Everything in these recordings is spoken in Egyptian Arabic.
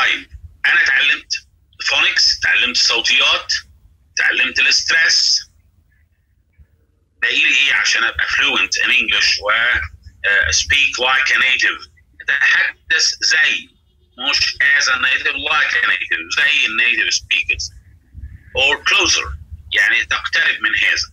طيب انا اتعلمت فونكس اتعلمت صوتيات اتعلمت الاسترس باقي لي ايه عشان ابقى فلوينت ان انجلش و سبيك لايك ا نيتيف اتحدث زي مش as a native like a native زي النيتيف سبيكرز or closer يعني تقترب من هذا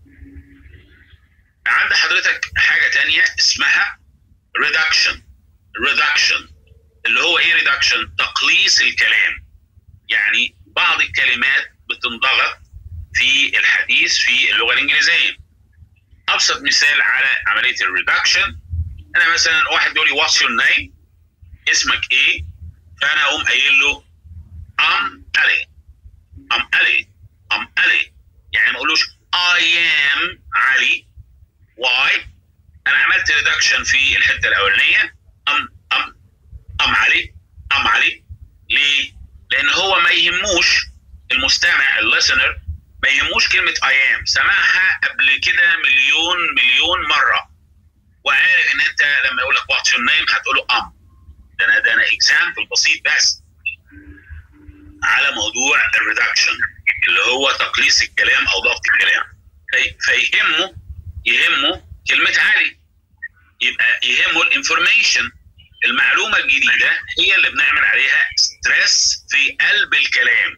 عند حضرتك حاجة تانية اسمها reduction reduction اللي هو ايه reduction تقليص الكلام يعني بعض الكلمات بتنضغط في الحديث في اللغة الإنجليزية أبسط مثال على عملية الريدكشن أنا مثلا واحد بيقول لي what's your name اسمك إيه فأنا أقوم قايل له I'm Ali I'm Ali I'm Ali يعني ما أقولوش I am علي why أنا عملت ريدكشن في الحتة الأولانية أم أم أم علي أم علي ليه؟ لأن هو ما يهموش المستمع الليسنر ما يهموش كلمة I am سمعها قبل كده مليون مليون مرة وعارف إن أنت لما يقول لك what's your name هتقول له أم ده أنا ده أنا إكزامبل بسيط بس على موضوع الريدكشن اللي هو تقليص الكلام أو ضبط الكلام في- فيهمه يهمه كلمة علي يبقى يهمه الانفورميشن المعلومة الجديدة هي اللي بنعمل عليها ستريس في قلب الكلام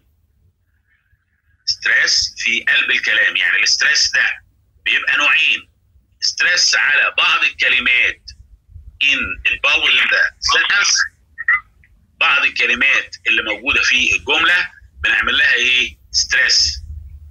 ستريس في قلب الكلام يعني الاستريس ده بيبقى نوعين ستريس على بعض الكلمات in involved in the sentence بعض الكلمات اللي موجودة في الجملة بنعمل لها ايه ستريس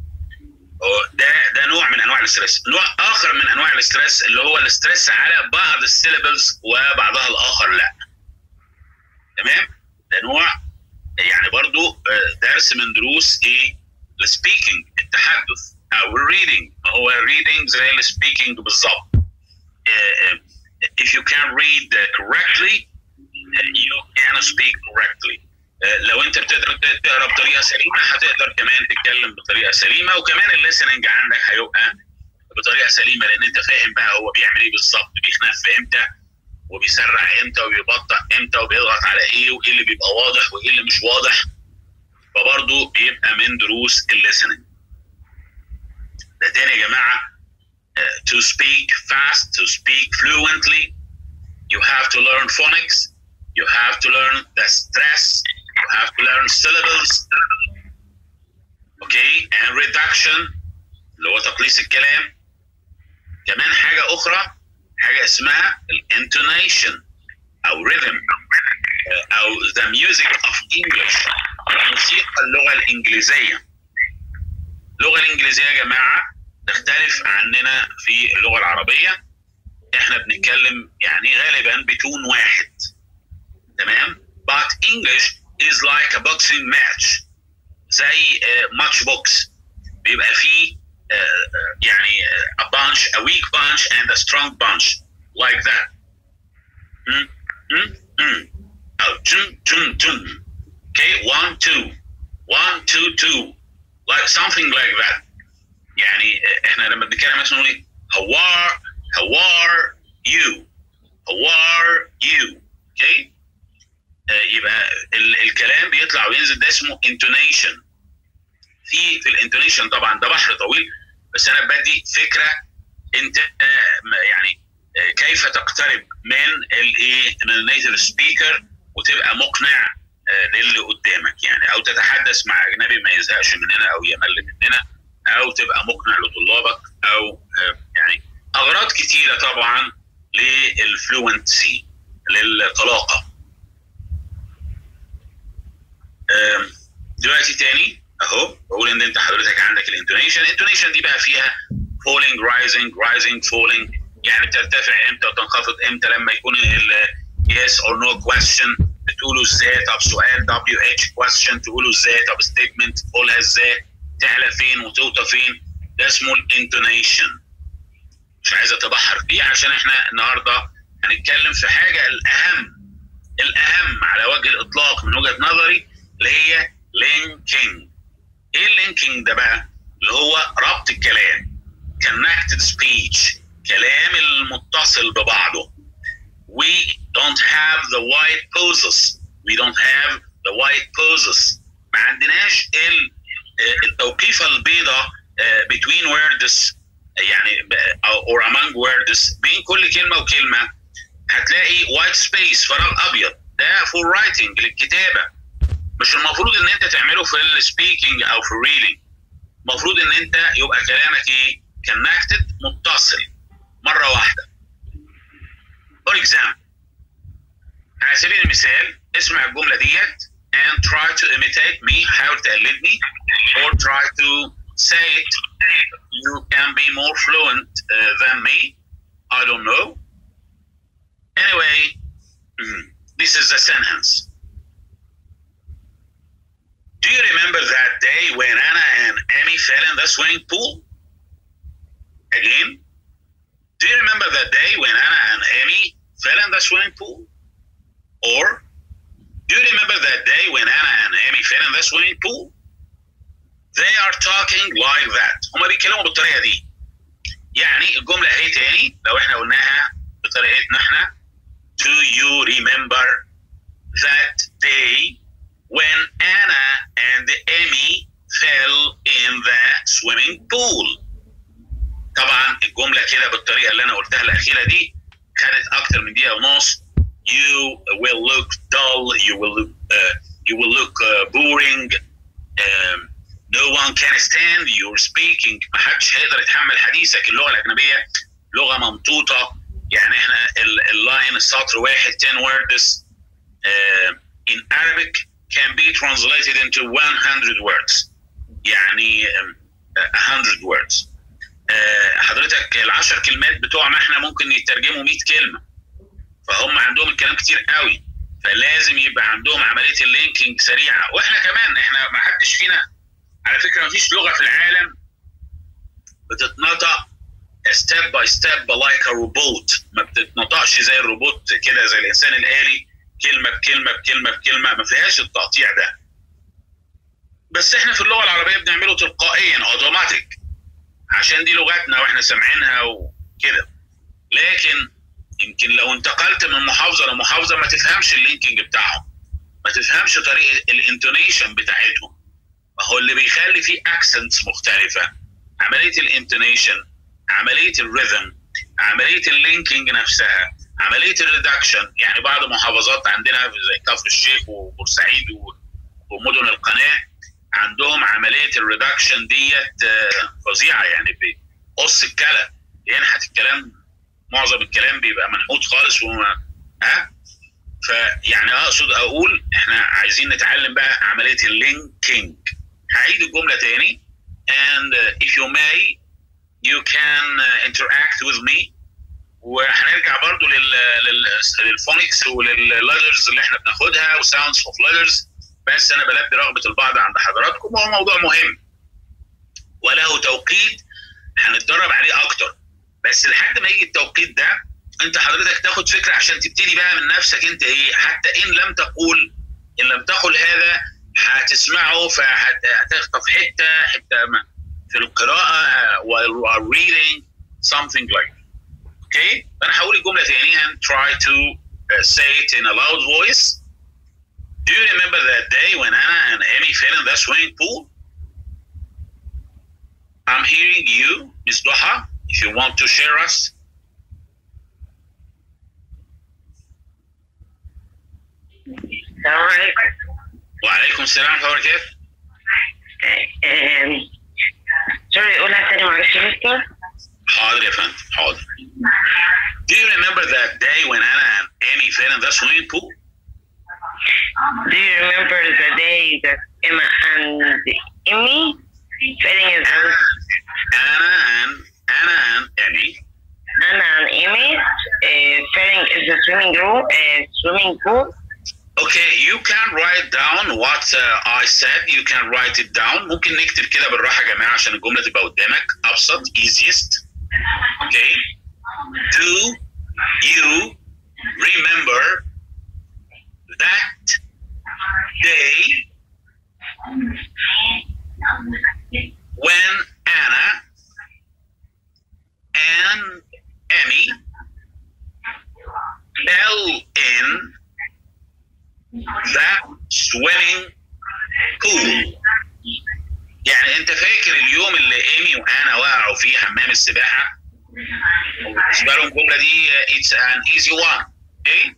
ده ده نوع من انواع الاسترس نوع اخر من انواع الاسترس اللي هو الاسترس على بعض السيلبلز وبعضها الاخر لا تمام ده نوع يعني برضو آه، درس من دروس ايه السبيكينج التحدث او الريدنج ما هو الريدنج زي السبيكينج بالظبط آه، آه، if you can read correctly uh, you can speak correctly آه، لو انت بتقدر ت- تقرا بطريقه سليمه هتقدر كمان تتكلم بطريقه سليمه وكمان الليسننج عندك هيبقى بطريقه سليمه لان انت فاهم بقى هو بيعمل ايه بالظبط بيخنف امتى وبيسرع امتى وبيبطأ امتى وبيضغط على ايه وايه اللي بيبقى واضح وايه اللي مش واضح فبرضه بيبقى من دروس الليسننج ده تاني يا جماعه uh, to speak fast to speak fluently you have to learn phonics you have to learn the stress you have to learn syllables okay and reduction اللي هو تقليص الكلام كمان حاجة أخرى حاجة اسمها الانتونيشن أو rhythm أو the music of English موسيقى اللغة الإنجليزية اللغة الإنجليزية يا جماعة تختلف عننا في اللغة العربية احنا بنتكلم يعني غالبا بتون واحد تمام but English is like a boxing match زي ماتش بوكس بيبقى فيه uh, uh, يعني uh, a bunch a weak bunch and a strong bunch like that mm, mm, mm. Oh, jum, jum, jum. okay one two one two two like something like that يعني احنا لما بنتكلم مثلا نقول how are how are you how are you okay يبقى ال- الكلام بيطلع وينزل ده اسمه intonation في في الانتونيشن طبعا ده بحر طويل بس انا بدي فكره انت يعني كيف تقترب من الايه من النيتيف سبيكر وتبقى مقنع للي قدامك يعني او تتحدث مع اجنبي ما يزهقش مننا او يمل مننا او تبقى مقنع لطلابك او يعني اغراض كتيره طبعا للفلوينسي للطلاقه دلوقتي تاني اهو بقول ان انت حضرتك عندك الانتونيشن الانتونيشن دي بقى فيها فولينج رايزنج رايزنج فولينج يعني بترتفع امتى وتنخفض امتى لما يكون ال yes or no question بتقوله ازاي طب سؤال دبليو اتش question تقوله ازاي طب ستيتمنت تقولها ازاي تعلى فين وتوطى فين ده اسمه الانتونيشن مش عايز اتبحر فيه عشان احنا النهارده هنتكلم في حاجه الاهم الاهم على وجه الاطلاق من وجهه نظري اللي هي لينكينج ايه اللينكينج ده بقى اللي هو ربط الكلام connected speech كلام المتصل ببعضه we don't have the white pauses we don't have the white poses ما عندناش ال- آه، التوقيفه البيضاء آه، between words يعني ب- أو- or among words بين كل كلمه وكلمه هتلاقي white space فراغ ابيض ده for writing للكتابه مش المفروض ان انت تعمله في السبيكينج او في الريدنج المفروض ان انت يبقى كلامك ايه connected متصل مره واحده for example على سبيل المثال اسمع الجمله ديت and try to imitate me حاول تقلدني or try to say it you can be more fluent uh, than me I don't know anyway mm, this is the sentence do you remember that day when Anna and Amy fell in the swimming pool again do you remember that day when Anna and Amy fell in the swimming pool or do you remember that day when Anna and Amy fell in the swimming pool? They are talking like that. هما بيتكلموا بالطريقة دي. يعني الجملة اهي تاني لو احنا قلناها بطريقتنا احنا Do you remember that day when Anna and Amy fell in the swimming pool? طبعا الجملة كده بالطريقة اللي انا قلتها الأخيرة دي خدت أكتر من دقيقة ونص you will look dull, you will look, uh, you will look uh, boring, um, no one can stand your speaking ما حدش هيقدر يتحمل حديثك اللغة الأجنبية لغة ممطوطة يعني احنا ال- اللاين السطر واحد 10 words uh, in Arabic can be translated into 100 words يعني um, 100 words uh, حضرتك العشر كلمات بتوعنا احنا ممكن يترجموا 100 كلمة فهم عندهم الكلام كتير قوي فلازم يبقى عندهم عمليه اللينكينج سريعه واحنا كمان احنا ما حدش فينا على فكره ما فيش لغه في العالم بتتنطق ستيب باي ستيب لايك ا روبوت ما بتتنطقش زي الروبوت كده زي الانسان الالي كلمه بكلمه بكلمه بكلمه ما فيهاش التقطيع ده بس احنا في اللغه العربيه بنعمله تلقائيا اوتوماتيك عشان دي لغتنا واحنا سامعينها وكده لكن يمكن لو انتقلت من محافظه لمحافظه ما تفهمش اللينكينج بتاعهم ما تفهمش طريقه الانتونيشن بتاعتهم ما هو اللي بيخلي فيه اكسنتس مختلفه عمليه الانتونيشن عمليه الريذم عمليه اللينكينج نفسها عمليه الريدكشن يعني بعض المحافظات عندنا زي كفر الشيخ وبورسعيد و- ومدن القناه عندهم عمليه الريدكشن ديت آه، فظيعه يعني بيقص الكلام ينحت الكلام معظم الكلام بيبقى منحوت خالص وما ها فيعني اقصد اقول احنا عايزين نتعلم بقى عمليه اللينكينج هعيد الجمله تاني and uh, if you may you can uh, interact with me وهنرجع برضو لل لل للفونكس وللليترز اللي احنا بناخدها وساوندز اوف ليترز بس انا بلبي رغبه البعض عند حضراتكم وهو موضوع مهم وله توقيت هنتدرب عليه اكتر بس لحد ما يجي التوقيت ده انت حضرتك تاخد فكره عشان تبتدي بقى من نفسك انت ايه حتى ان لم تقول ان لم تقل هذا هتسمعه فهتخطف حته حته ما- في القراءه while reading something like اوكي فانا هقول الجمله تاني and try to uh, say it in a loud voice Do you remember that day when Anna and Amy fell in the swimming pool? I'm hearing you, Miss Doha, if you want to share us. السلام عليكم وعليكم السلام ورحمة الله وبركاته. آم، سوري قولها تاني معلش يا مستر حاضر يا فندم حاضر. Do you remember that day when Anna and Amy fell in the swimming pool? Do you remember the day that Emma and Emmy fell in the Anna and Anna and Amy Anna and Emmy uh, fell in the swimming room uh, swimming pool Okay, you can write down what uh, I said. You can write it down. ممكن نكتب كده بالراحة يا جماعة عشان الجملة تبقى قدامك أبسط easiest. Okay. Do you remember that day when Anna and Emmy fell in the swimming pool يعني انت فاكر اليوم اللي ايمي وانا وقعوا فيه حمام السباحه بالنسبه لهم الجمله دي it's an easy one اوكي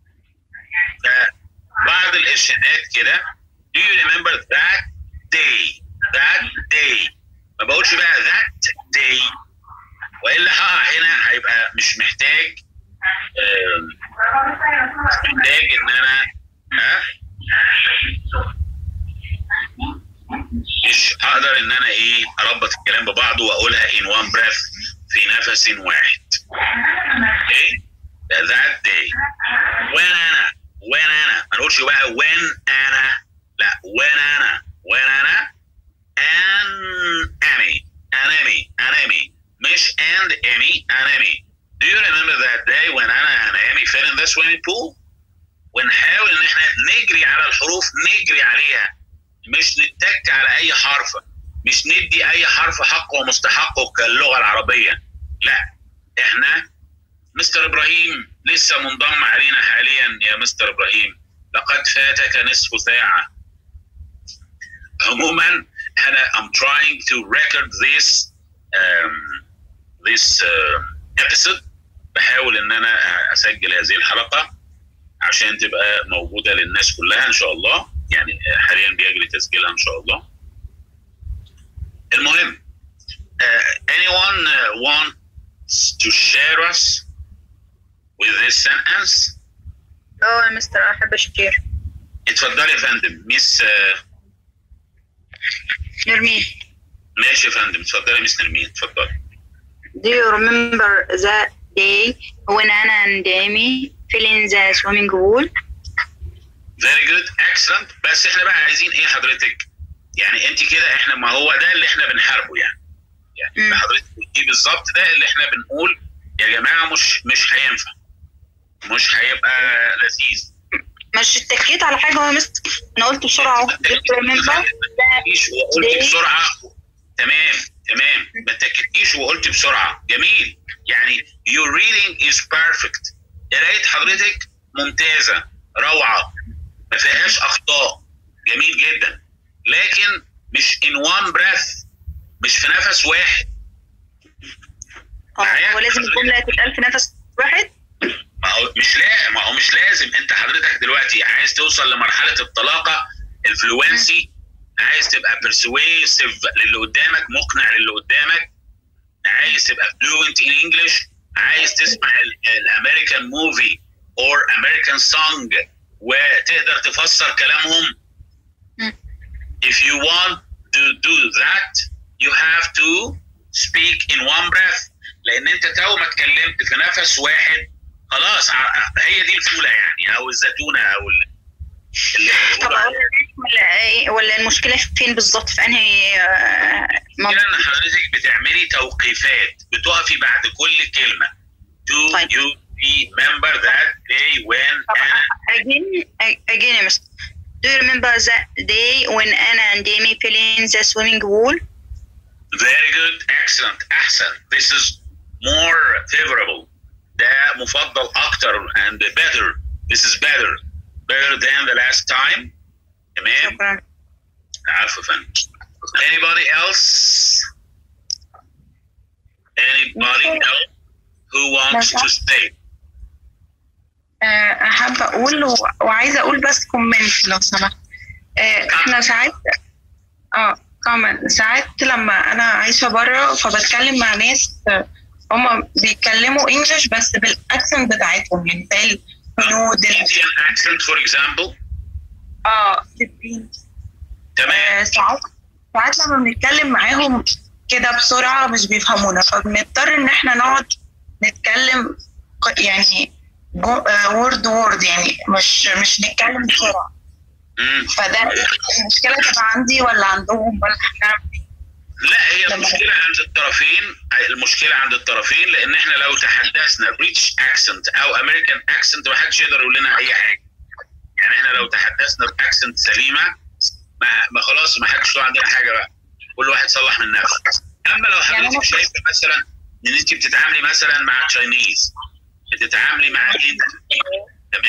بعض الارشادات كده do you remember that day that day ما بقولش بقى that day والا هقع هنا هيبقى مش محتاج آم، مش محتاج ان انا ها مش هقدر ان انا ايه اربط الكلام ببعضه واقولها in one breath في نفس واحد اوكي that day when انا when انا ما نقولش بقى when انا لا when انا when انا an Amy an Amy an Amy مش and Amy an Amy do you remember that day when انا and Amy fell in the swimming pool ونحاول ان احنا نجري على الحروف نجري عليها مش نتك على اي حرف مش ندي اي حرف حقه ومستحقه كاللغه العربيه لا احنا مستر ابراهيم لسه منضم علينا حاليا يا مستر ابراهيم لقد فاتك نصف ساعه عموما انا I'm trying to record this um, this uh, episode بحاول ان انا اسجل هذه الحلقه عشان تبقى موجوده للناس كلها ان شاء الله يعني حاليا بيجري تسجيلها ان شاء الله المهم uh, anyone uh, wants to share us with this sentence اه يا مستر احب اشير اتفضلي يا فندم ميس آه، نرمين ماشي يا فندم اتفضلي يا ميس نرمين اتفضلي Do you remember that day when Anna and Amy fell in the swimming pool? فيري جود اكسلنت بس احنا بقى عايزين ايه حضرتك؟ يعني انت كده احنا ما هو ده اللي احنا بنحاربه يعني يعني مم. اللي حضرتك بتقوليه بالظبط ده اللي احنا بنقول يا جماعه مش مش هينفع مش هيبقى لذيذ مش اتكيت على حاجة يا مستر انا قلت بسرعة اهو Do you remember that تكتيش وقلت day بسرعه تمام تمام ما تكتيش وقلت بسرعه جميل يعني your reading is perfect قرايه حضرتك ممتازه روعه ما فيهاش اخطاء جميل جدا لكن مش in one breath مش في نفس واحد اه هو لازم الجملة تتقال في نفس واحد ما هو مش لا ما هو مش لازم انت حضرتك دلوقتي عايز توصل لمرحله الطلاقه الفلوينسي عايز تبقى persuasive للي قدامك مقنع للي قدامك عايز تبقى fluent in English عايز تسمع الامريكان موفي or American song وتقدر تفسر كلامهم مم. if you want to do that you have to speak in one breath لان انت تو ما اتكلمت في نفس واحد خلاص ع- هي دي الفوله يعني او الزيتونه او ال- اللي طب بيقولوا اقول عليها. لك ولا ايه ولا المشكلة فين بالظبط في انهي آه، منطقة؟ كده ان حضرتك بتعملي توقيفات بتقفي بعد كل كلمه to طيب. you remember that day when طب انا again again يا مستر Do you remember that day when Anna and Amy fell in the swimming pool? very good excellent احسن this is more favorable ده مفضل اكتر and better this is better better than the last time تمام شكرا عفوا فندم anybody else anybody else who wants to stay آه، احب اقول و- وعايزه اقول بس كومنت لو سمحت آه، احنا ساعات اه كومنت ساعات لما انا عايشه بره فبتكلم مع ناس آه، هما بيتكلموا انجلش بس بالاكسنت بتاعتهم يعني زي الهنود ال- Indian accent for example اه تمام آه، ساعات ساعات لما بنتكلم معاهم كده بسرعة مش بيفهمونا فبنضطر إن إحنا نقعد نتكلم ق- يعني وورد وورد يعني مش مش نتكلم بسرعة مم. فده المشكلة تبقى عندي ولا عندهم ولا هنعمل إيه؟ لا هي لما- المشكلة عند الطرفين المشكلة عند الطرفين لأن احنا لو تحدثنا بريتش اكسنت أو أمريكان اكسنت ما حدش يقدر يقول لنا أي حاجة. يعني احنا لو تحدثنا باكسنت سليمة ما, ما خلاص ما حدش له عندنا حاجة بقى. كل واحد صلح من نفسه. أما لو يعني حضرتك أنا- شايفة مثلا إن أنت بتتعاملي مثلا مع تشاينيز بتتعاملي مع هند تمام؟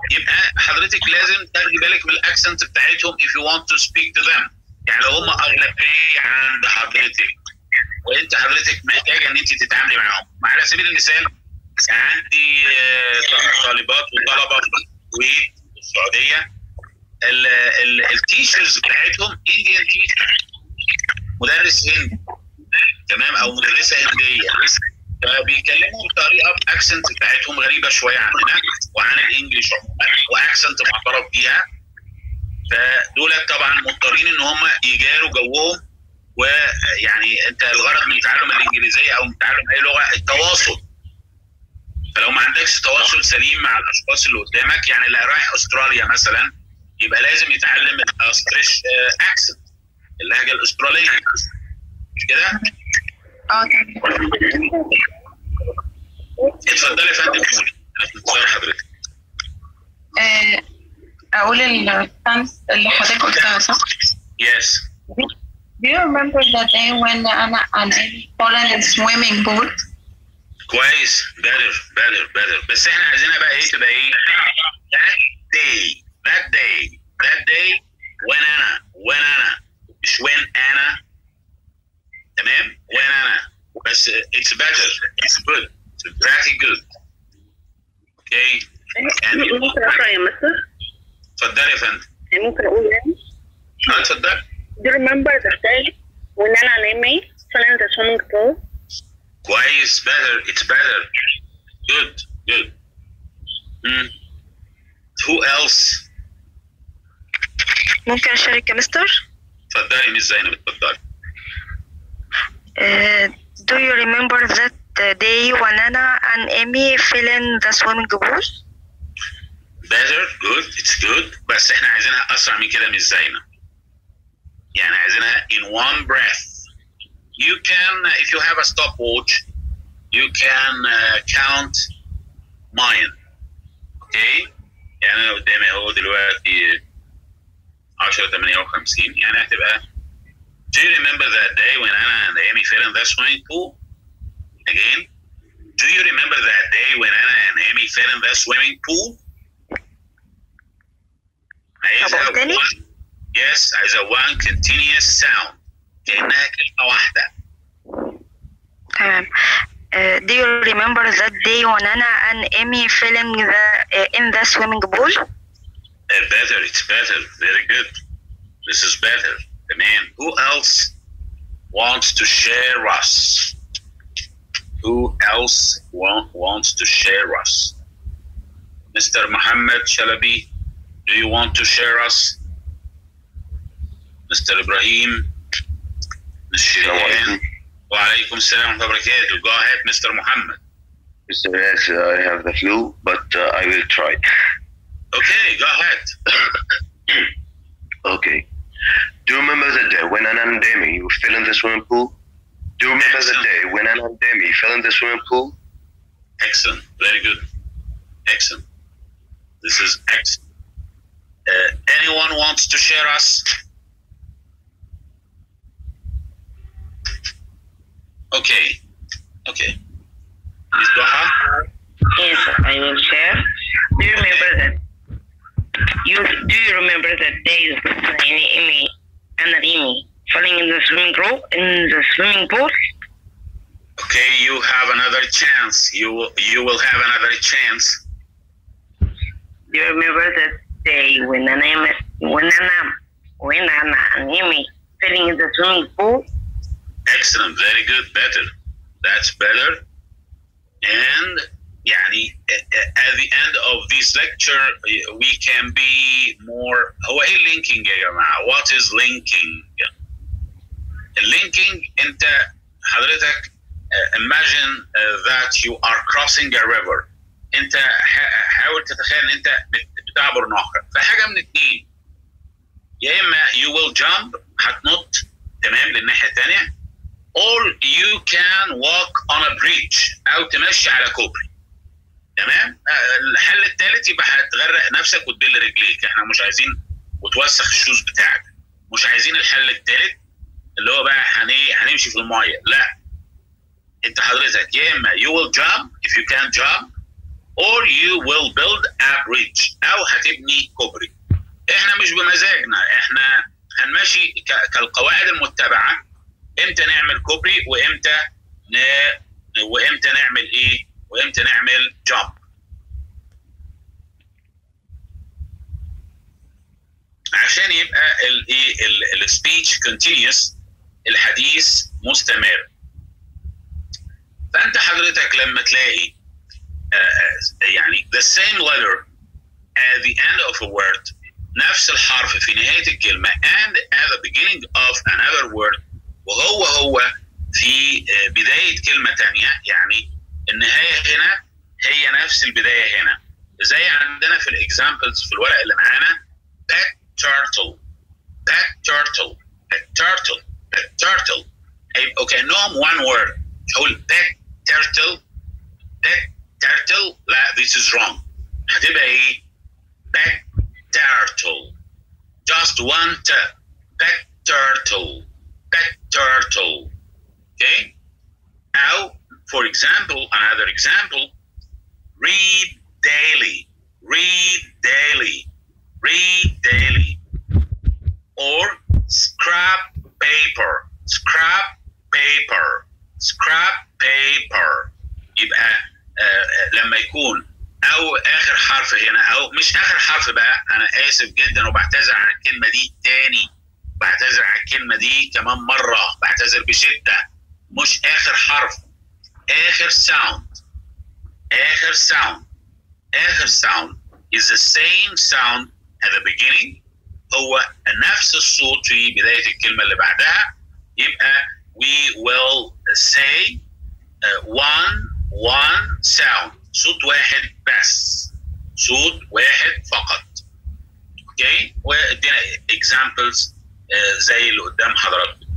يبقى حضرتك لازم تاخدي بالك من الاكسنت بتاعتهم if you want to speak to them يعني لو هم اغلبيه عند حضرتك وانت حضرتك محتاجه ان انت تتعاملي معاهم على سبيل المثال عندي آه، طالبات وطلبه في الكويت والسعوديه التيشرز بتاعتهم انديان تيشرز مدرس هندي تمام او مدرسه هنديه فبيكلموا بطريقه باكسنت بتاعتهم غريبه شويه عننا وعن الانجليش عموما واكسنت معترف بيها فدول طبعا مضطرين ان هم يجاروا جوهم ويعني انت الغرض من تعلم الانجليزيه او من تعلم اي لغه التواصل فلو ما عندكش تواصل سليم مع الاشخاص اللي قدامك يعني اللي رايح استراليا مثلا يبقى لازم يتعلم الاستريش اكسنت اللهجه الاستراليه مش كده؟ اه تمام اتفضلي يا فندم قولي انا في انتظار حضرتك آه، اقول التنس اللي حضرتك قلتها صح؟ يس Do you remember the day when Anna and I fallen in swimming pool? كويس better better better بس احنا عايزينها بقى ايه تبقى ايه that day that day that day when انا when انا مش when انا تمام when انا بس it's better it's good it's very good okay يعني ممكن اقرا يا مستر اتفضلي يا فندم ممكن اقول يعني اه اتفضلي Do you remember the day when Anna and Amy fell in the swimming pool? كويس better it's better good good hmm. who else ممكن أشارك يا مستر؟ اتفضلي مش زينب اتفضلي Uh, do you remember that uh, day when Anna and Amy fell in the swimming pool? better good it's good بس احنا عايزينها اسرع من كده مش زينا يعني عايزينها in one breath you can if you have a stopwatch you can uh, count mine okay يعني انا قدامي اهو دلوقتي 10 58 يعني هتبقى do you remember that day when Anna and Amy fell in the swimming pool again do you remember that day when Anna and Amy fell in the swimming pool عايزها طب تاني؟ one yes عايزها one continuous sound كأنها كلمة واحدة تمام. Uh, do you remember that day when Anna and Amy fell in the uh, in the swimming pool? Uh, better it's better very good this is better تمام who else wants to share us who else want, wants to share us Mr. Muhammad Shalabi do you want to share us Mr. Ibrahim Ms. Shirian وعليكم السلام ورحمة الله وبركاته go ahead Mr. Muhammad Mr. Yes, I have the flu, but uh, I will try. okay go ahead Okay. Do you remember the day when Anna and Demi fell in the swimming pool? Do you remember the day when Anna and Demi fell in the swimming pool? Excellent. Very good. Excellent. This is excellent. Uh, anyone wants to share us? Okay. Okay. Ms. Doha? Yes, I will share. Do you remember that? You do you remember that days when Amy and Amy falling in the swimming pool in the swimming pool? Okay, you have another chance. You will, you will have another chance. Do you remember that day when Anna when Anna when Anna and Amy falling in the swimming pool? Excellent. Very good. Better. That's better. And يعني at the end of this lecture we can be more هو ايه اللينكينج يا جماعه؟ What is linking؟ اللينكينج انت حضرتك uh, imagine uh, that you are crossing a river انت ح- حاول تتخيل ان انت بت- بتعبر نهر فحاجه من اتنين يا اما you will jump هتنط تمام للناحيه الثانيه or you can walk on a bridge او تمشي على كوبري تمام آه، الحل الثالث يبقى هتغرق نفسك وتبل رجليك احنا مش عايزين وتوسخ الشوز بتاعك مش عايزين الحل الثالث اللي هو بقى هني هنمشي في المايه لا انت حضرتك يا اما you will jump if you can jump or you will build a bridge او هتبني كوبري احنا مش بمزاجنا احنا هنمشي ك- كالقواعد المتبعه امتى نعمل كوبري وامتى ن... وامتى نعمل ايه وامتى نعمل جامب عشان يبقى الايه السبيتش كونتينيوس الحديث مستمر فانت حضرتك لما تلاقي آه، يعني the same letter at the end of a word نفس الحرف في نهاية الكلمة and at the beginning of another word وهو هو في آه، بداية كلمة تانية يعني النهاية هنا هي نفس البداية هنا زي عندنا في الاكزامبلز في الورق اللي معانا that turtle that turtle that turtle that turtle هيبقوا كأنهم one word هقول that turtle that turtle لا this is wrong هتبقى ايه that turtle just one t that turtle that turtle okay now for example another example read daily read daily read daily or scrap paper scrap paper scrap paper يبقى آه لما يكون او اخر حرف هنا او مش اخر حرف بقى انا اسف جدا وبعتذر عن الكلمه دي تاني بعتذر عن الكلمه دي كمان مره بعتذر بشده مش اخر حرف اخر ساوند اخر ساوند اخر ساوند is the same sound at the beginning هو نفس الصوت في بدايه الكلمه اللي بعدها يبقى we will say uh, one one sound صوت واحد بس صوت واحد فقط اوكي وادينا examples uh, زي اللي قدام حضراتكم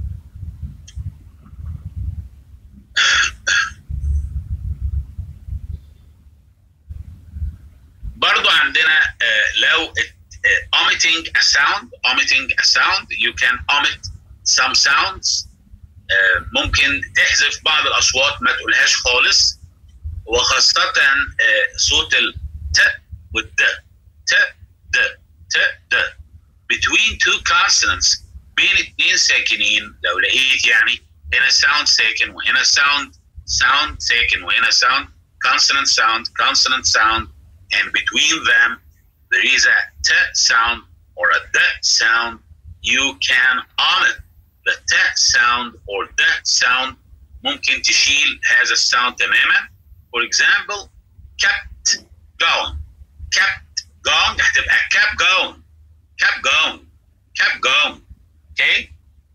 برضو عندنا uh, لو uh, omitting a sound omitting a sound you can omit some sounds uh, ممكن تحذف بعض الاصوات ما تقولهاش خالص وخاصة uh, صوت الت والد ت د ت د between two consonants بين اتنين ساكنين لو لقيت يعني هنا sound ساكن وهنا sound sound ساكن وهنا sound consonant sound consonant sound and between them there is a t sound or a d sound you can omit the t sound or d sound ممكن تشيل هذا الساوند تماما for example kept going kept going هتبقى kept going kept going kept going okay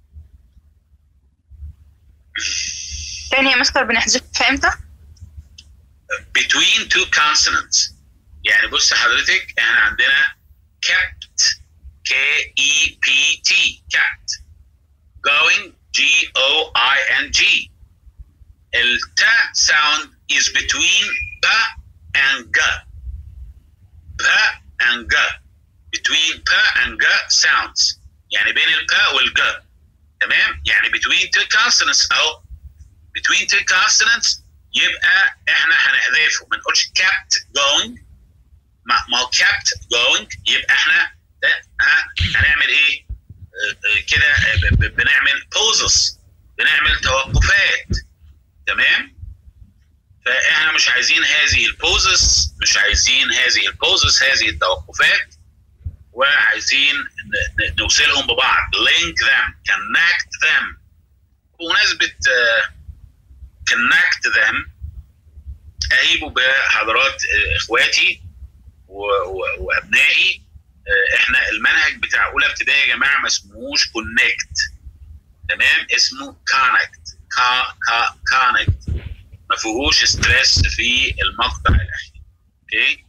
تاني يا مستر بنحذفها امتى؟ between two consonants يعني بص حضرتك احنا عندنا kept K E P T kept going G O I N G الت sound is between p and g p and g between p and g sounds يعني بين الب والج تمام يعني between two consonants او between two consonants يبقى احنا هنحذفه ما نقولش kept going ما ما هو kept going يبقى احنا ده ها هنعمل ايه؟ آه، آه، كده آه، ب- ب- بنعمل pauses بنعمل توقفات تمام؟ فاحنا مش عايزين هذه البوزس مش عايزين هذه البوزس هذه التوقفات وعايزين ن- ن- نوصلهم ببعض link them connect them بمناسبة آه، connect them اهيبوا بحضرات آه، اخواتي و- و- وابنائي آه، احنا المنهج بتاع اولى ابتدائي يا جماعه ما اسمهوش كونكت تمام اسمه كونكت كا كا كونكت ما فيهوش ستريس في المقطع الاخير اوكي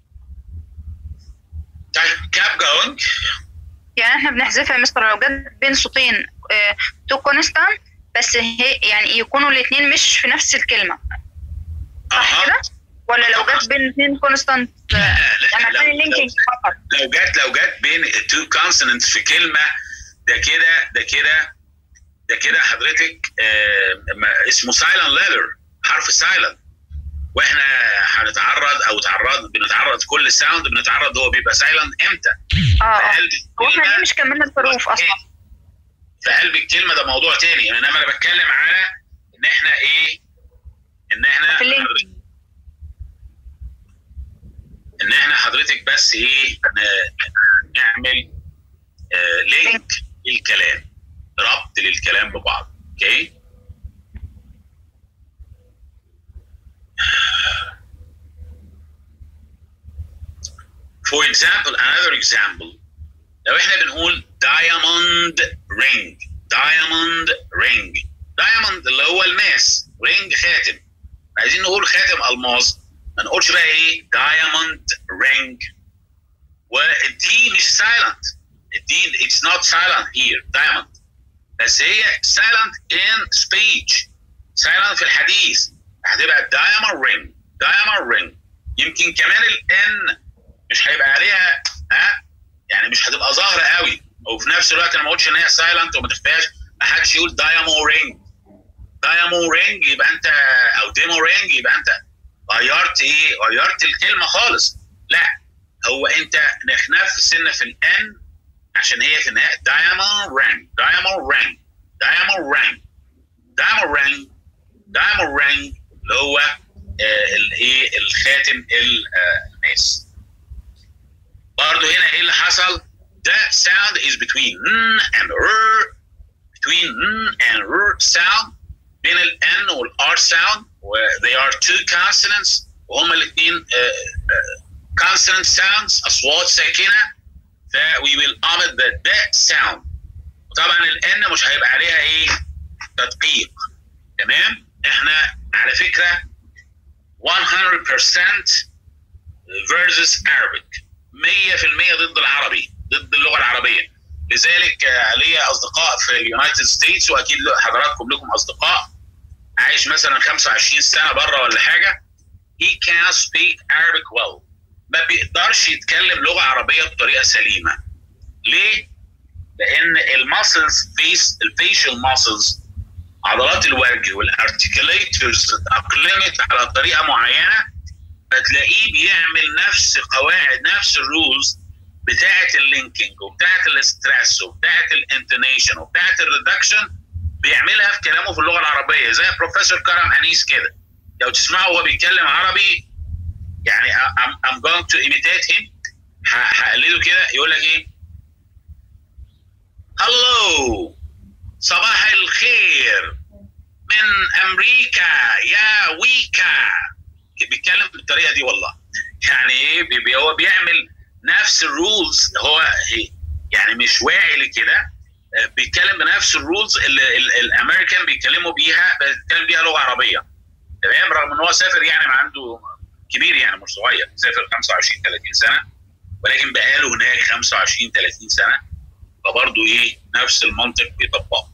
طيب كاب جوينج يعني احنا بنحذفها يا مستر لو جت بين صوتين تو كونستانت بس هي يعني يكونوا الاثنين مش في نفس الكلمه صح كده؟ ولا لو جت بين اثنين كونستانت لا، يعني لا، عشان اللينكينج فقط لو جت لو جت بين التو كونسوننتس في كلمه ده كده ده كده ده كده حضرتك آه ما- اسمه سايلنت ليتر حرف سايلنت واحنا هنتعرض او تعرض بنتعرض كل ساوند بنتعرض هو بيبقى سايلنت امتى؟ اه اه في قلب هو احنا الكلمة ليه مش كملنا الحروف اصلا في قلب الكلمه ده موضوع تاني انما انا بتكلم على ان احنا ايه؟ ان احنا في اللينكينج ان احنا حضرتك بس ايه ن- نعمل آه لينك للكلام ربط للكلام ببعض اوكي For example, another example لو احنا بنقول diamond ring diamond ring diamond اللي هو الماس ring خاتم عايزين نقول خاتم الماس ما نقولش بقى ايه diamond ring والدي مش silent الدي it's not silent here diamond بس هي silent in speech silent في الحديث هتبقى diamond ring diamond ring يمكن كمان الان مش هيبقى عليها ها يعني مش هتبقى ظاهره قوي وفي نفس الوقت انا ما قلتش ان هي سايلنت وما تخفاش ما حدش يقول دايامو رينج دايامو رينج يبقى انت او ديمو رينج يبقى انت غيرت ايه؟ غيرت الكلمه خالص لا هو انت نفسنا في الان عشان هي في النهايه دايامو رينج دايامو رينج دايامو رينج دايامو رينج دايامو رينج اللي هو آه، الايه الخاتم الماس برضه هنا ايه اللي حصل؟ The sound is between n and r between n and r sound بين ال n وال r sound و they are two consonants وهما الاثنين uh, uh, consonant sounds اصوات ساكنه ف we will omit the the sound وطبعا ال n مش هيبقى عليها ايه؟ تدقيق تمام؟ احنا على فكره 100% versus Arabic 100% ضد العربي ضد اللغه العربيه لذلك آه، ليا اصدقاء في اليونايتد ستيتس واكيد حضراتكم لكم اصدقاء عايش مثلا 25 سنه بره ولا حاجه he can speak Arabic well ما بيقدرش يتكلم لغه عربيه بطريقه سليمه ليه؟ لان الماسلز فيس الفيشل ماسلز عضلات الوجه والارتكليترز اتاقلمت على طريقه معينه فتلاقيه بيعمل نفس قواعد نفس الرولز بتاعه اللينكينج وبتاعه الاسترس وبتاعه الانتونيشن وبتاعه الريدكشن بيعملها في كلامه في اللغه العربيه زي بروفيسور كرم انيس كده لو تسمعوا وهو بيتكلم عربي يعني I'm, I'm going to imitate him ه- هقلده كده يقول لك ايه هلو صباح الخير من امريكا يا ويكا بيتكلم بالطريقه دي والله يعني ايه بي- بي- هو بيعمل نفس الرولز هو هي- يعني مش واعي لكده آه، بيتكلم بنفس الرولز اللي ال- الامريكان بيتكلموا بيها بيتكلم بيها لغه عربيه تمام رغم ان هو سافر يعني ما عنده كبير يعني مش صغير سافر 25 30 سنه ولكن بقاله هناك 25 30 سنه فبرضه ايه نفس المنطق بيطبقه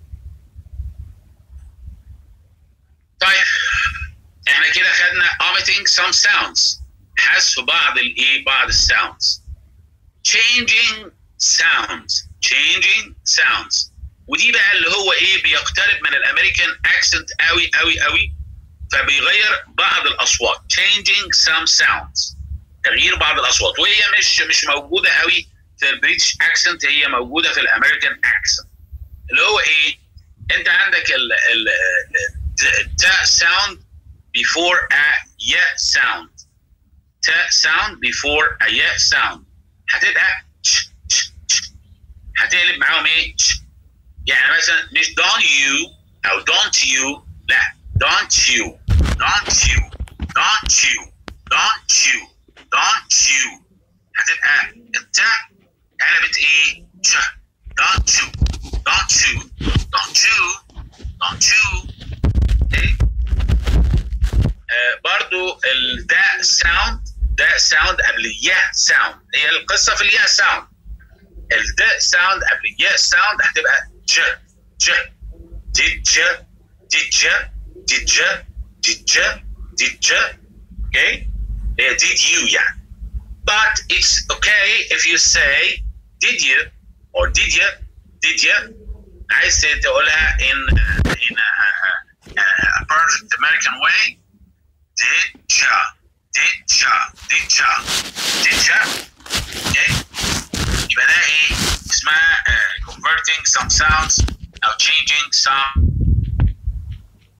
طيب احنا كده خدنا omitting some sounds حذف بعض الايه بعض الساوندز changing sounds changing sounds ودي بقى اللي هو ايه بيقترب من الامريكان اكسنت قوي قوي قوي فبيغير بعض الاصوات changing some sounds تغيير بعض الاصوات وهي مش مش موجوده قوي في البريتش اكسنت هي موجوده في الامريكان اكسنت اللي هو ايه انت عندك ال ال تا sound before a yeah sound تا sound before a yeah sound هتبقى ش- ش- ش. هتقلب معاهم ايه ش. يعني مثلا مش don't you او don't you لا don't you don't you don't you don't you don't you هتبقى التاء قلبت ايه ش don't you don't you don't you don't you ايه آه برضو الداء ساوند داء ساوند قبل الياء ساوند هي القصه في الياء ساوند الداء ساوند قبل الياء ساوند هتبقى ج ج دي ج دي ج دي ج دي ج دي ج اوكي هي did you يعني but it's okay if you say did you or did you did you عايز تقولها in in a, a, a perfect American way teacher teacher teacher teacher اوكي يبقى ده ايه اسمها uh, converting some sounds او changing some